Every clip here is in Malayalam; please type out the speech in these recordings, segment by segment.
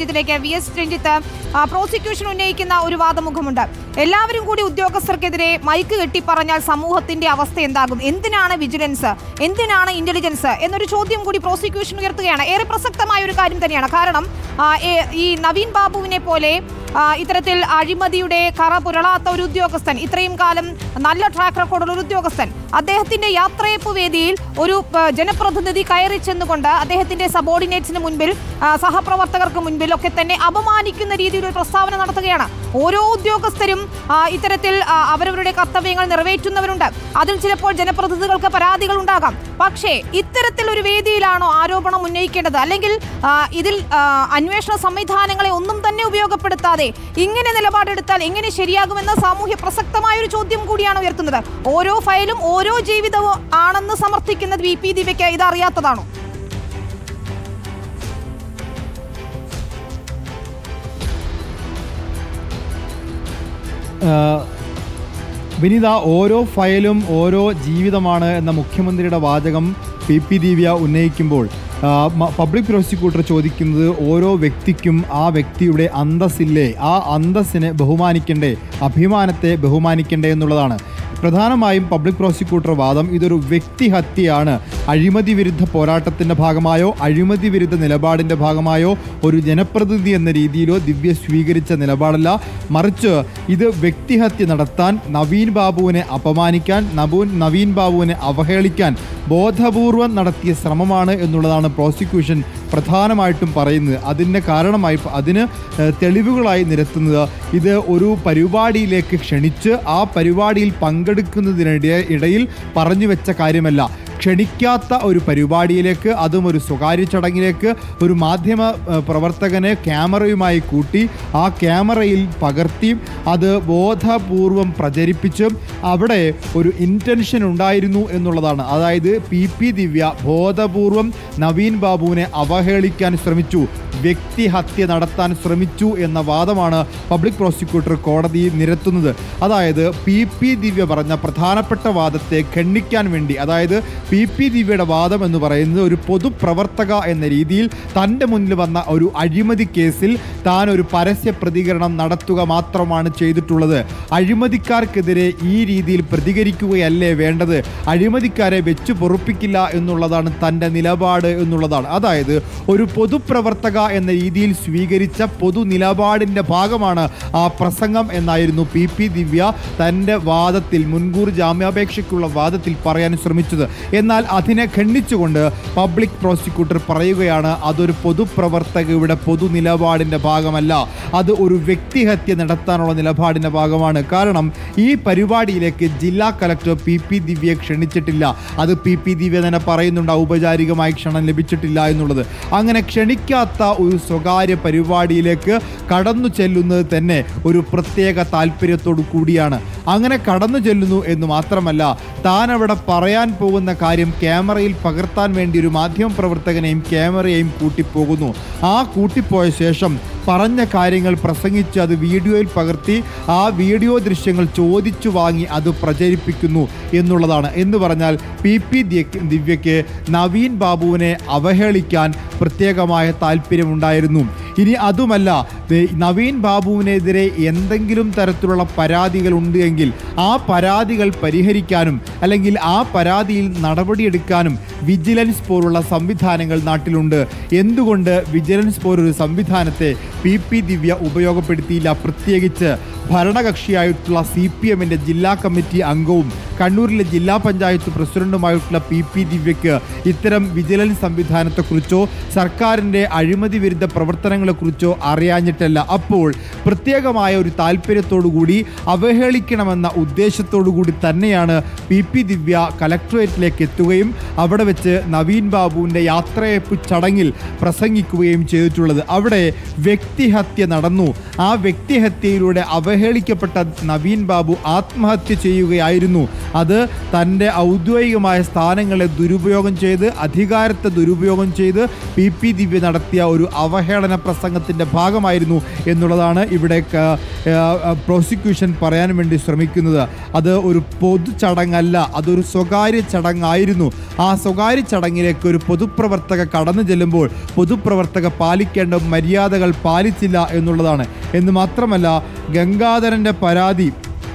രഞ്ജിത്തിലേക്ക് വി എസ് രഞ്ജിത്ത് ആ, പ്രോസിക്യൂഷൻ ഉന്നയിക്കുന്ന ഒരു വാദമുഖമുണ്ട് എല്ലാവരും കൂടി ഉദ്യോഗസ്ഥർക്കെതിരെ മൈക്ക് കെട്ടി പറഞ്ഞാൽ സമൂഹത്തിന്റെ അവസ്ഥ എന്താകും എന്തിനാണ് വിജിലൻസ് എന്തിനാണ് ഇന്റലിജൻസ് എന്നൊരു ചോദ്യം കൂടി പ്രോസിക്യൂഷൻ ഉയർത്തുകയാണ് ഏറെ പ്രസക്തമായ ഒരു കാര്യം തന്നെയാണ് കാരണം ആ, ഏ- ഈ നവീൻ ബാബുവിനെ പോലെ ആ, ഇത്തരത്തിൽ അഴിമതിയുടെ കറ പുരളാത്ത ഒരു ഉദ്യോഗസ്ഥൻ ഇത്രയും കാലം നല്ല ട്രാക്ക് റെക്കോർഡുള്ള ഒരു ഉദ്യോഗസ്ഥൻ അദ്ദേഹത്തിന്റെ യാത്രയപ്പ് വേദിയിൽ ഒരു ആ, ജനപ്രതിനിധി കയറി ചെന്നുകൊണ്ട് അദ്ദേഹത്തിന്റെ സബോർഡിനേറ്റ്സിന് മുൻപിൽ ആ, സഹപ്രവർത്തകർക്ക് മുൻപിൽ ഒക്കെ തന്നെ അപമാനിക്കുന്ന രീതിയിൽ ഒരു പ്രസ്താവന നടത്തുകയാണ് ഓരോ ഉദ്യോഗസ്ഥരും ആ, ഇത്തരത്തിൽ ആ, അവരവരുടെ കർത്തവ്യങ്ങൾ നിറവേറ്റുന്നവരുണ്ട് അതിൽ ചിലപ്പോൾ ജനപ്രതിനിധികൾക്ക് പരാതികൾ ഉണ്ടാകാം പക്ഷേ ഇത്തരത്തിൽ ഒരു വേദിയിലാണോ ആരോപണം ഉന്നയിക്കേണ്ടത് അല്ലെങ്കിൽ ആ, ഇതിൽ ആ, അന്വേഷണ സംവിധാനങ്ങളെ ഒന്നും തന്നെ ഉപയോഗപ്പെടുത്താതെ ഇങ്ങനെ നിലപാടെടുത്താൽ എങ്ങനെ ശരിയാകുമെന്ന സാമൂഹ്യ പ്രസക്തമായ ഒരു ചോദ്യം കൂടിയാണ് ഉയർത്തുന്നത് ഓരോ ഫയലും ഓരോ ജീവിതവും ആണെന്ന് സമർത്ഥിക്കുന്നത് വി പി ദിവ്യയ്ക്ക് ഇത് അറിയാത്തതാണോ ആഹ് വിനീത ഓരോ ഫയലും ഓരോ ജീവിതമാണ് എന്ന മുഖ്യമന്ത്രിയുടെ വാചകം പി പി ദിവ്യ ഉന്നയിക്കുമ്പോൾ ആഹ് മ- പബ്ലിക് പ്രോസിക്യൂട്ടർ ചോദിക്കുന്നത് ഓരോ വ്യക്തിക്കും ആ വ്യക്തിയുടെ അന്തസ്സില്ലേ ആ അന്തസ്സിനെ ബഹുമാനിക്കണ്ടേ അഭിമാനത്തെ ബഹുമാനിക്കണ്ടേ എന്നുള്ളതാണ് പ്രധാനമായും പബ്ലിക് പ്രോസിക്യൂട്ടർ വാദം ഇതൊരു വ്യക്തിഹത്യയാണ് അഴിമതി വിരുദ്ധ പോരാട്ടത്തിൻ്റെ ഭാഗമായോ അഴിമതി വിരുദ്ധ നിലപാടിൻ്റെ ഭാഗമായോ ഒരു ജനപ്രതിനിധി എന്ന രീതിയിലോ ദിവ്യ സ്വീകരിച്ച നിലപാടല്ല മറിച്ച് ഇത് വ്യക്തിഹത്യ നടത്താൻ നവീൻ ബാബുവിനെ അപമാനിക്കാൻ നബൂൻ നവീൻ ബാബുവിനെ അവഹേളിക്കാൻ ബോധപൂർവം നടത്തിയ ശ്രമമാണ് എന്നുള്ളതാണ് പ്രോസിക്യൂഷൻ പ്രധാനമായിട്ടും പറയുന്നത് അതിൻ്റെ കാരണമായി അതിന് ഏഹ്, തെളിവുകളായി നിരത്തുന്നത് ഇത് ഒരു പരിപാടിയിലേക്ക് ക്ഷണിച്ച് ആ പരിപാടിയിൽ പങ്കെടുക്കുന്നതിനിടെ ഇടയിൽ പറഞ്ഞു വെച്ച കാര്യമല്ല ക്ഷണിക്കാത്ത ഒരു പരിപാടിയിലേക്ക് അതും ഒരു സ്വകാര്യ ചടങ്ങിലേക്ക് ഒരു മാധ്യമ ഏഹ്, പ്രവർത്തകനെ ക്യാമറയുമായി കൂട്ടി ആ ക്യാമറയിൽ പകർത്തി അത് ബോധപൂർവം പ്രചരിപ്പിച്ചും അവിടെ ഒരു ഇൻറ്റൻഷൻ ഉണ്ടായിരുന്നു എന്നുള്ളതാണ് അതായത് പി പി ദിവ്യ ബോധപൂർവം നവീൻ ബാബുവിനെ അവഹേളിക്കാൻ ശ്രമിച്ചു വ്യക്തിഹത്യ നടത്താൻ ശ്രമിച്ചു എന്ന വാദമാണ് പബ്ലിക് പ്രോസിക്യൂട്ടർ കോടതിയിൽ നിരത്തുന്നത് അതായത് പി പി ദിവ്യ പറഞ്ഞ പ്രധാനപ്പെട്ട വാദത്തെ ഖണ്ഡിക്കാൻ വേണ്ടി അതായത് പി പി ദിവ്യയുടെ വാദം എന്ന് പറയുന്നത് ഒരു പൊതുപ്രവർത്തക എന്ന രീതിയിൽ തൻ്റെ മുന്നിൽ വന്ന ഒരു അഴിമതി കേസിൽ താൻ ഒരു പരസ്യ പ്രതികരണം നടത്തുക മാത്രമാണ് ചെയ്തിട്ടുള്ളത് അഴിമതിക്കാർക്കെതിരെ ഈ രീതിയിൽ പ്രതികരിക്കുകയല്ലേ വേണ്ടത് അഴിമതിക്കാരെ വെച്ചു പൊറുപ്പിക്കില്ല എന്നുള്ളതാണ് തൻ്റെ നിലപാട് എന്നുള്ളതാണ് അതായത് ഒരു പൊതുപ്രവർത്തക എന്ന രീതിയിൽ സ്വീകരിച്ച പൊതു നിലപാടിൻ്റെ ഭാഗമാണ് ആ പ്രസംഗം എന്നായിരുന്നു പി പി ദിവ്യ തൻ്റെ വാദത്തിൽ മുൻകൂർ ജാമ്യാപേക്ഷയ്ക്കുള്ള വാദത്തിൽ പറയാൻ ശ്രമിച്ചത് എന്നാൽ അതിനെ ഖണ്ഡിച്ചുകൊണ്ട് പബ്ലിക് പ്രോസിക്യൂട്ടർ പറയുകയാണ് അതൊരു പൊതുപ്രവർത്തകയുടെ പൊതു നിലപാടിൻ്റെ ഭാഗമല്ല അത് ഒരു വ്യക്തിഹത്യ നടത്താനുള്ള നിലപാടിൻ്റെ ഭാഗമാണ് കാരണം ഈ പരിപാടിയിലേക്ക് ജില്ലാ കലക്ടർ പി പി ദിവ്യയെ ക്ഷണിച്ചിട്ടില്ല അത് പി പി ദിവ്യ തന്നെ പറയുന്നുണ്ട് ഔപചാരികമായി ക്ഷണം ലഭിച്ചിട്ടില്ല എന്നുള്ളത് അങ്ങനെ ക്ഷണിക്കാത്ത ഒരു സ്വകാര്യ പരിപാടിയിലേക്ക് കടന്നു ചെല്ലുന്നത് തന്നെ ഒരു പ്രത്യേക താല്പര്യത്തോടു കൂടിയാണ് അങ്ങനെ കടന്നു ചെല്ലുന്നു എന്ന് മാത്രമല്ല താൻ അവിടെ പറയാൻ പോകുന്ന കാര്യം ക്യാമറയിൽ പകർത്താൻ വേണ്ടി ഒരു മാധ്യമ പ്രവർത്തകനെയും ക്യാമറയെയും കൂട്ടിപ്പോകുന്നു ആ കൂട്ടിപ്പോയ ശേഷം പറഞ്ഞ കാര്യങ്ങൾ പ്രസംഗിച്ച് അത് വീഡിയോയിൽ പകർത്തി ആ വീഡിയോ ദൃശ്യങ്ങൾ ചോദിച്ചു വാങ്ങി അത് പ്രചരിപ്പിക്കുന്നു എന്നുള്ളതാണ് എന്ന് പറഞ്ഞാൽ പി പി ദിവ്യയ്ക്ക് നവീൻ ബാബുവിനെ അവഹേളിക്കാൻ പ്രത്യേകമായ താല്പര്യമുണ്ടായിരുന്നു ഇനി അതുമല്ല ദേ നവീൻ ബാബുവിനെതിരെ എന്തെങ്കിലും തരത്തിലുള്ള പരാതികൾ ഉണ്ട് എങ്കിൽ ആ പരാതികൾ പരിഹരിക്കാനും അല്ലെങ്കിൽ ആ പരാതിയിൽ നടപടിയെടുക്കാനും വിജിലൻസ് പോലുള്ള സംവിധാനങ്ങൾ നാട്ടിലുണ്ട് എന്തുകൊണ്ട് വിജിലൻസ് പോലൊരു സംവിധാനത്തെ പി പി ദിവ്യ ഉപയോഗപ്പെടുത്തിയില്ല പ്രത്യേകിച്ച് ഭരണകക്ഷിയായിട്ടുള്ള സി പി എമ്മിൻ്റെ ജില്ലാ കമ്മിറ്റി അംഗവും കണ്ണൂരിലെ ജില്ലാ പഞ്ചായത്ത് പ്രസിഡന്റുമായിട്ടുള്ള പി പി ദിവ്യയ്ക്ക് ഇത്തരം വിജിലൻസ് സംവിധാനത്തെക്കുറിച്ചോ സർക്കാരിൻ്റെ അഴിമതി വിരുദ്ധ പ്രവർത്തനങ്ങളെക്കുറിച്ചോ അറിയാഞ്ഞിട്ടല്ല അപ്പോൾ പ്രത്യേകമായ ഒരു താല്പര്യത്തോടു കൂടി അവഹേളിക്കണമെന്ന ഉദ്ദേശത്തോടു കൂടി തന്നെയാണ് പി പി ദിവ്യ കലക്ട്രേറ്റിലേക്ക് എത്തുകയും അവിടെ വെച്ച് നവീൻ ബാബുവിൻ്റെ യാത്രയപ്പ് ചടങ്ങിൽ പ്രസംഗിക്കുകയും ചെയ്തിട്ടുള്ളത് അവിടെ വ്യക്തിഹത്യ നടന്നു ആ വ്യക്തിഹത്യയിലൂടെ അവ അവഹേളിക്കപ്പെട്ട നവീൻ ബാബു ആത്മഹത്യ ചെയ്യുകയായിരുന്നു അത് തൻ്റെ ഔദ്യോഗികമായ സ്ഥാനങ്ങളെ ദുരുപയോഗം ചെയ്ത് അധികാരത്തെ ദുരുപയോഗം ചെയ്ത് പി പി ദിവ്യ നടത്തിയ ഒരു അവഹേളന പ്രസംഗത്തിൻ്റെ ഭാഗമായിരുന്നു എന്നുള്ളതാണ് ഇവിടെ ക- ആ, പ്രോസിക്യൂഷൻ പറയാൻ വേണ്ടി ശ്രമിക്കുന്നത് അത് ഒരു പൊതു ചടങ്ങല്ല അതൊരു സ്വകാര്യ ചടങ്ങായിരുന്നു ആ സ്വകാര്യ ചടങ്ങിലേക്ക് ഒരു പൊതുപ്രവർത്തക കടന്നു ചെല്ലുമ്പോൾ പൊതുപ്രവർത്തക പാലിക്കേണ്ട മര്യാദകൾ പാലിച്ചില്ല എന്നുള്ളതാണ് എന്ന് മാത്രമല്ല ഗംഗാധരൻ്റെ പരാതി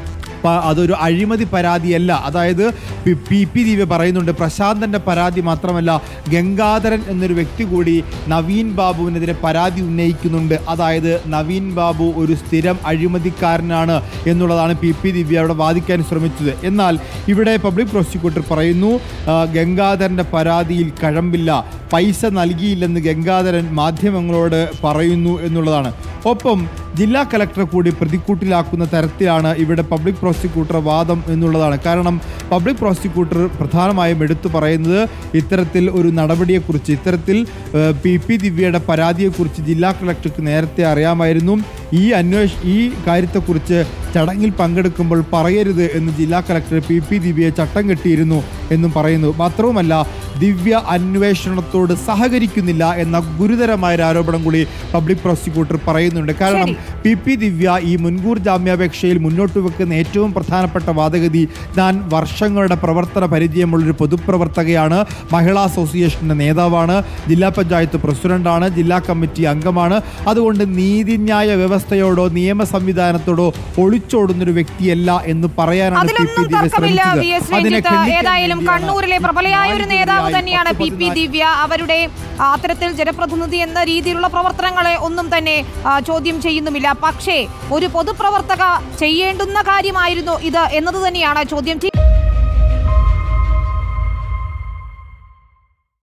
പ- അതൊരു അഴിമതി പരാതിയല്ല അതായത് പി പി പി ദിവ്യ പറയുന്നുണ്ട് പ്രശാന്തൻ്റെ പരാതി മാത്രമല്ല ഗംഗാധരൻ എന്നൊരു വ്യക്തി കൂടി നവീൻ ബാബുവിനെതിരെ പരാതി ഉന്നയിക്കുന്നുണ്ട് അതായത് നവീൻ ബാബു ഒരു സ്ഥിരം അഴിമതിക്കാരനാണ് എന്നുള്ളതാണ് പി പി ദിവ്യ അവിടെ വാദിക്കാൻ ശ്രമിച്ചത് എന്നാൽ ഇവിടെ പബ്ലിക് പ്രോസിക്യൂട്ടർ പറയുന്നു ആ, ഗംഗാധരൻ്റെ പരാതിയിൽ കഴമ്പില്ല പൈസ നൽകിയില്ലെന്ന് ഗംഗാധരൻ മാധ്യമങ്ങളോട് പറയുന്നു എന്നുള്ളതാണ് ഒപ്പം ജില്ലാ കലക്ടറെ കൂടി പ്രതിക്കൂട്ടിലാക്കുന്ന തരത്തിലാണ് ഇവിടെ പബ്ലിക് പ്രോസിക്യൂട്ടർ വാദം എന്നുള്ളതാണ് കാരണം പബ്ലിക് പ്രോസിക്യൂട്ടർ പ്രധാനമായും എടുത്തു പറയുന്നത് ഇത്തരത്തിൽ ഒരു നടപടിയെക്കുറിച്ച് ഇത്തരത്തിൽ ഏഹ്, പി പി ദിവ്യയുടെ പരാതിയെക്കുറിച്ച് ജില്ലാ കളക്ടർക്ക് നേരത്തെ അറിയാമായിരുന്നു ഈ അന്വേഷ ഈ കാര്യത്തെക്കുറിച്ച് ചടങ്ങിൽ പങ്കെടുക്കുമ്പോൾ പറയരുത് എന്ന് ജില്ലാ കളക്ടർ പി പി ദിവ്യയെ ചട്ടം കെട്ടിയിരുന്നു എന്നും പറയുന്നു മാത്രവുമല്ല ദിവ്യ അന്വേഷണത്തോട് സഹകരിക്കുന്നില്ല എന്ന ഗുരുതരമായ ഒരു ആരോപണം കൂടി പബ്ലിക് പ്രോസിക്യൂട്ടർ പറയുന്നുണ്ട് കാരണം പി പി ദിവ്യ ഈ മുൻകൂർ ജാമ്യാപേക്ഷയിൽ മുന്നോട്ട് വെക്കുന്ന ഏറ്റവും പ്രധാനപ്പെട്ട വാദഗതി താൻ വർഷങ്ങളുടെ പ്രവർത്തന പരിചയമുള്ളൊരു പൊതുപ്രവർത്തകയാണ് മഹിളാ അസോസിയേഷൻ്റെ നേതാവാണ് ജില്ലാ പഞ്ചായത്ത് പ്രസിഡന്റാണ് ജില്ലാ കമ്മിറ്റി അംഗമാണ് അതുകൊണ്ട് നീതിന്യായ വ്യവസ്ഥയോടോ നിയമ സംവിധാനത്തോടോ ഒളിച്ചോടുന്നൊരു വ്യക്തിയല്ല എന്ന് പറയാനാണ് പി പി അതിലൊന്നും ദിവ്യ തർക്കമില്ല ശ്രമിച്ചത് വി എസ് അതിനെ രഞ്ജിത്ത് ഖണ്ഡിക്കാൻ ഏതായാലും വേണ്ടിയാണ് കണ്ണൂരിലെ പ്രബലയായ ഒരു നേതാവ് നാളിതുവരെയായി തന്നെയാണ് പി പി പത്ത് ദിവ്യ അവരുടെ ആ, അത്തരത്തിൽ ജനപ്രതിനിധി എന്ന രീതിയിലുള്ള പ്രവർത്തനങ്ങളെ ഒന്നും തന്നെ ആ, ചോദ്യം ചെയ്യുന്നുമില്ല പക്ഷേ ഒരു പൊതുപ്രവർത്തക ചെയ്യേണ്ടുന്ന കാര്യമായിരുന്നു ഇത് എന്നത് തന്നെയാണ് ചോദ്യം ചെയ്യുന്നത്